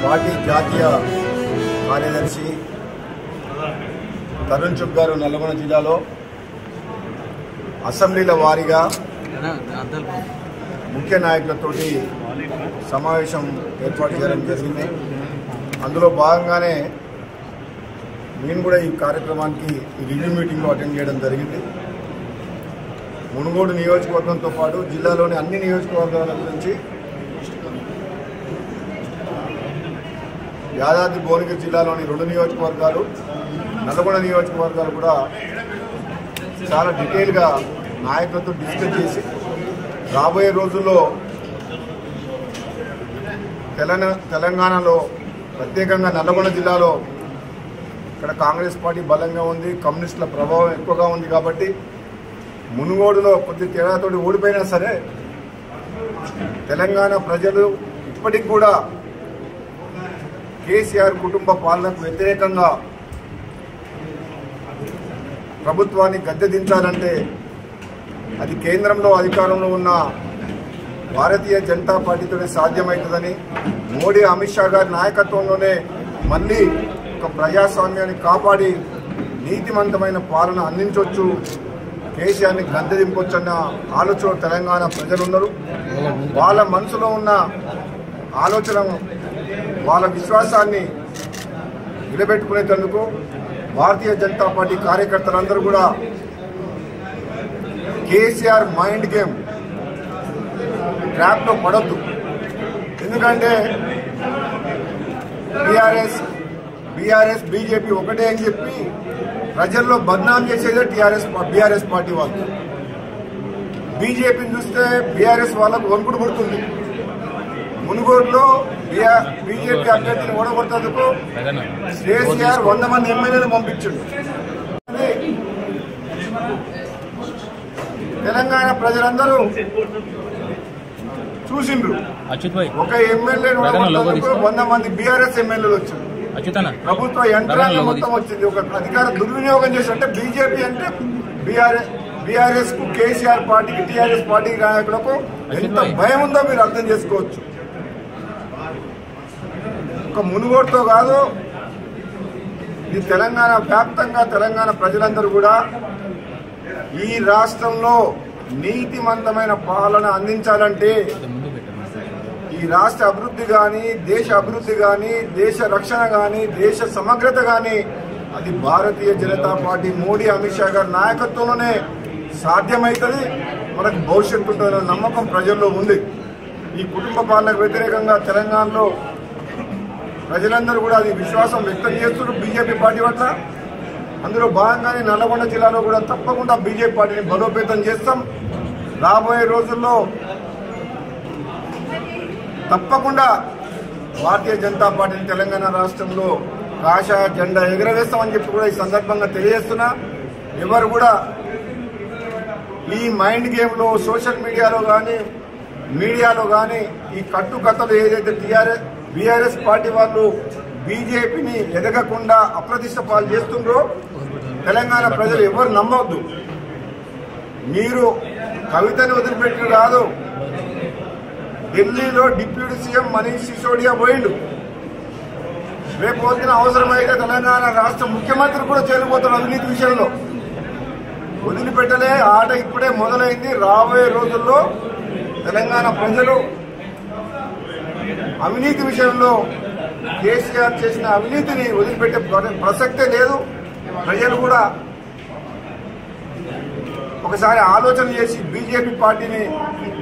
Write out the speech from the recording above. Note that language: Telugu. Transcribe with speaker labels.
Speaker 1: పార్టీ జాతీయ కార్యదర్శి తరుణ్ చుక్ గారు నల్గొండ జిల్లాలో అసెంబ్లీల వారీగా ముఖ్య నాయకులతోటి సమావేశం ఏర్పాటు చేయడం జరిగింది అందులో భాగంగానే నేను కూడా ఈ కార్యక్రమానికి ఈ రివ్యూ మీటింగ్లో అటెండ్ చేయడం జరిగింది మునుగోడు నియోజకవర్గంతో పాటు జిల్లాలోని అన్ని నియోజకవర్గాల గురించి యాదాద్రి భువనగిరి జిల్లాలోని రెండు నియోజకవర్గాలు నల్గొండ నియోజకవర్గాలు కూడా చాలా డీటెయిల్గా నాయకులతో డిస్కస్ చేసి రాబోయే రోజుల్లో తెలంగాణ తెలంగాణలో ప్రత్యేకంగా నల్లగొండ జిల్లాలో ఇక్కడ కాంగ్రెస్ పార్టీ బలంగా ఉంది కమ్యూనిస్టుల ప్రభావం ఎక్కువగా ఉంది కాబట్టి మునుగోడులో కొద్ది తేడాతోటి ఓడిపోయినా సరే తెలంగాణ ప్రజలు ఇప్పటికి కూడా కేసీఆర్ కుటుంబ పాలనకు వ్యతిరేకంగా ప్రభుత్వాన్ని గద్దె దించాలంటే అది కేంద్రంలో అధికారంలో ఉన్న భారతీయ జనతా పార్టీతోనే సాధ్యమవుతుందని మోడీ అమిత్ షా గారి నాయకత్వంలోనే మళ్ళీ ఒక ప్రజాస్వామ్యాన్ని కాపాడి నీతిమంతమైన పాలన అందించవచ్చు కేసీఆర్ని గద్దె దింపొచ్చన్న ఆలోచన తెలంగాణ ప్రజలున్నారు వాళ్ళ మనసులో ఉన్న ఆలోచన వాళ్ళ విశ్వాసాన్ని నిలబెట్టుకునేందుకు భారతీయ జనతా పార్టీ కార్యకర్తలందరూ కూడా కేసీఆర్ మైండ్ గేమ్ ట్రాప్లో పడొద్దు ఎందుకంటే బీఆర్ఎస్ బీఆర్ఎస్ బీజేపీ ఒకటే అని చెప్పి ప్రజల్లో బద్నాం చేసేదే టీఆర్ఎస్ బీఆర్ఎస్ పార్టీ వాళ్ళు బీజేపీని చూస్తే బీఆర్ఎస్ వాళ్ళకు వణుకుడు పడుతుంది మునుగోడులో బీజేపీ అభ్యర్థిని ఓడగొట్టేందుకు కేసీఆర్ వంద మంది ఎమ్మెల్యేలు పంపించిండు తెలంగాణ ప్రజలందరూ చూసిండ్రు
Speaker 2: అచ్యుత్ భాయ్
Speaker 1: ఒక ఎమ్మెల్యేని ఓడగొట్టేందుకు వంద మంది బీఆర్ఎస్ ఎమ్మెల్యేలు వచ్చిండ్రు
Speaker 2: అచ్యుత్ అన్న
Speaker 1: ప్రభుత్వ యంత్రాంగం మొత్తం వచ్చింది ఒక అధికార దుర్వినియోగం చేసి అంటే బీజేపీ అంటే బీఆర్ఎస్ బీఆర్ఎస్ కు కేసీఆర్ పార్టీకి టీఆర్ఎస్ పార్టీ నాయకులకు ఎంత భయం ఉందో మీరు అర్థం చేసుకోవచ్చు ఒక మునుగోడుతో కాదు ఈ తెలంగాణ వ్యాప్తంగా తెలంగాణ ప్రజలందరూ కూడా ఈ రాష్ట్రంలో నీతిమంతమైన పాలన అందించాలంటే
Speaker 2: ముందు పెట్టాను
Speaker 1: ఈ రాష్ట్ర అభివృద్ధి కానీ దేశ అభివృద్ధి కానీ దేశ రక్షణ కానీ దేశ సమగ్రత కానీ అది భారతీయ జనతా పార్టీ మోడీ అమిత్ షా గారి నాయకత్వంలోనే సాధ్యమవుతుంది మనకు భవిష్యత్తు ఉంటుందనే నమ్మకం ప్రజల్లో ఉంది ఈ కుటుంబ పాలనకు వ్యతిరేకంగా తెలంగాణలో ప్రజలందరూ కూడా అది విశ్వాసం వ్యక్తం చేస్తున్నారు బీజేపీ పార్టీ పట్ల అందులో భాగంగానే నల్లగొండ జిల్లాలో కూడా తప్పకుండా బీజేపీ పార్టీని బలోపేతం చేస్తాం రాబోయే రోజుల్లో తప్పకుండా భారతీయ జనతా పార్టీని తెలంగాణ రాష్ట్రంలో కాషాయ జెండా ఎగరవేస్తామని చెప్పి కూడా ఈ సందర్భంగా తెలియజేస్తున్నా ఎవరు కూడా ఈ మైండ్ గేమ్లో సోషల్ మీడియాలో కానీ మీడియాలో కానీ ఈ కట్టుకథలు ఏదైతే టీఆర్ఎస్ బీఆర్ఎస్ పార్టీ వాళ్ళు బీజేపీని ఎదగకుండా అప్రతిష్ట పాలు చేస్తుండ్రో తెలంగాణ ప్రజలు ఎవరు నమ్మవద్దు మీరు కవితని వదిలిపెట్టిన కాదు ఢిల్లీలో డిప్యూటీ సీఎం మనీష్ సిసోడియా పోయిండు రేపు పొద్దున అవసరమైతే తెలంగాణ రాష్ట్ర ముఖ్యమంత్రి కూడా చేరిపోతారు అవినీతి విషయంలో వదిలిపెట్టలే ఆట ఇప్పుడే మొదలైంది రాబోయే రోజుల్లో తెలంగాణ ప్రజలు అవినీతి విషయంలో కేసీఆర్ చేసిన అవినీతిని వదిలిపెట్టే ప్ర- ప్రసక్తే లేదు ప్రజలు కూడా ఒకసారి ఆలోచన చేసి బీజేపీ పార్టీని